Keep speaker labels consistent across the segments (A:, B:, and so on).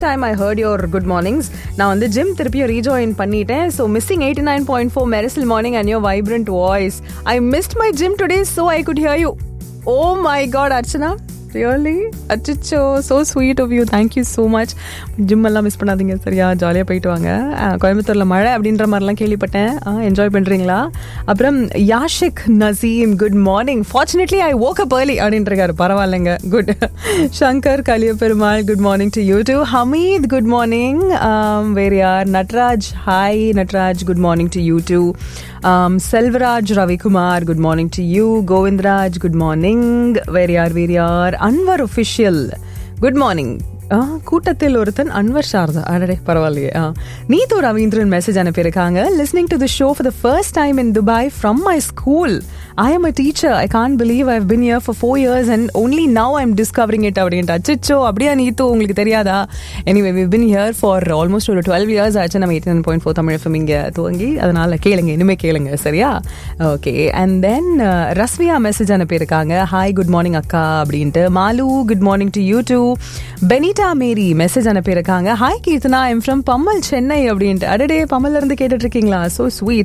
A: Time I heard your good mornings நான் வந்து gym திருப்பியும் ரீஜாயின் பண்ணிட்டேன் so missing eighty nine point four Mersal morning and your vibrant voice I missed my gym today so I could hear you oh my god Archana really அச்சிச்சோ so sweet of you thank you so much gym எல்லாம் miss பண்ணாதீங்க சரியா ஜாலியாக போயிட்டு வாங்க அஹ், கோயம்புத்தூரில் மழை அப்படின்ற மாதிரிலாம் கேள்விப்பட்டேன் என்ஜாய் பண்ணுறீங்களா அப்புறம் Yashik Naseem good morning fortunately I woke up early அப்படின்றாரு பரவாயில்லைங்க good Shankar Kaliyaperumal good morning to you too Hameed good morning வேறு யார் Natraj hi Natraj good morning to you too Selvaraj Ravikumar good morning to you Govindraj good morning வேறு யார் வேறு யார் அன்வர் ஒஃபிஷியல் குட் மார்னிங் கூட்டத்தில் ஒருத்தன் அன்வர் சாரதா அடடே பரவாயில்லையே ஆ. நீது ரவீந்திரன் மெசேஜ் அனுப்பியிருக்காங்க listening to the show for the first time in Dubai from my school I am a teacher I can believe I been here for four years and only now I am discovering it அப்படின்ட்டு அச்சிச்சோ அப்படியா நீத்து உங்களுக்கு தெரியாதா anyway we been here for almost ஒரு twelve years ஆச்சு நம்ம eighty nine point four Tamil FM இங்கே துவங்கி அதனால கேளுங்க இனிமே கேளுங்க சரியா okay and then Rasviya message அனுப்பியிருக்காங்க ஹாய் குட் மார்னிங் அக்கா அப்படின்ட்டு Malu good morning to you too Benita Mary message அனுப்பியிருக்காங்க hi Keerthana I'm from Pammal Chennai அப்படின்ட்டு அடடே பம்மல்ல இருந்து கேட்டுட்டு இருக்கீங்களா ஸோ ஸ்வீட்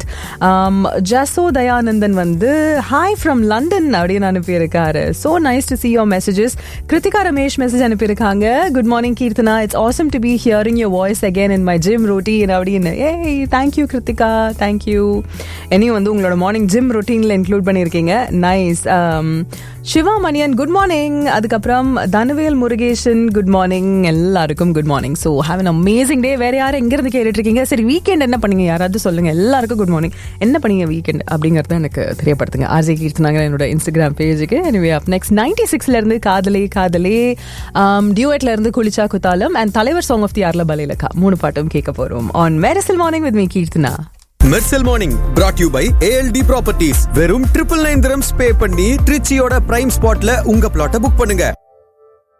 A: ஜசோ தயானந்தன் வந்து ஹாய் ஃப்ரம் லண்டன் அப்படின்னு அனுப்பியிருக்காரு so nice to see your messages Kiruthika Ramesh message அனுப்பியிருக்காங்க good morning Keerthana it's awesome to be hearing your voice again in my gym routine அப்படின்னு ஏய் தேங்க்யூ கிருத்திகா தேங்க்யூ என்னையும் வந்து உங்களோட மார்னிங் ஜிம் ரொட்டீனில் இன்க்ளூட் பண்ணியிருக்கீங்க nice Siva Maniyan good morning அதுக்கப்புறம் தனுவேல் முருகேசன் குட் மார்னிங் எல்லாருக்கும் good morning so have an amazing day வேற யாரும் எங்கிருந்து கேட்டுட்டு இருக்கீங்க சரி வீக்கெண்ட் என்ன பண்ணீங்க யாராவது சொல்லுங்க எல்லாருக்கும் குட் மார்னிங் என்ன பண்ணீங்க வீக்கெண்ட் அப்படிங்கறத எனக்கு தெரியப்படுத்துங்க ஆர்ஜே கீர்த்தனாங்க என்னோட இன்ஸ்டாகிராம் பேஜுக்கு எனிவே அப் நெக்ஸ்ட் நைன்டி சிக்ஸ்ல இருந்து காதலே காதலே டியூட்ல இருந்து குளிச்சா குத்தாலம் அண்ட் தலைவர் சாங் ஆஃப் தி ஆர்ல பலேலக்கா மூணு பாட்டும் கேட்க போறோம் on Mersal morning with me Keerthana
B: Mersal morning brought you by ALT properties வெறும் ட்ரிபிள் நைன் திரம்ஸ் பே பண்ணி ட்ரிச்சியோட பிரைம் ஸ்பாட்ல உங்க பிளாட்டை புக் பண்ணுங்க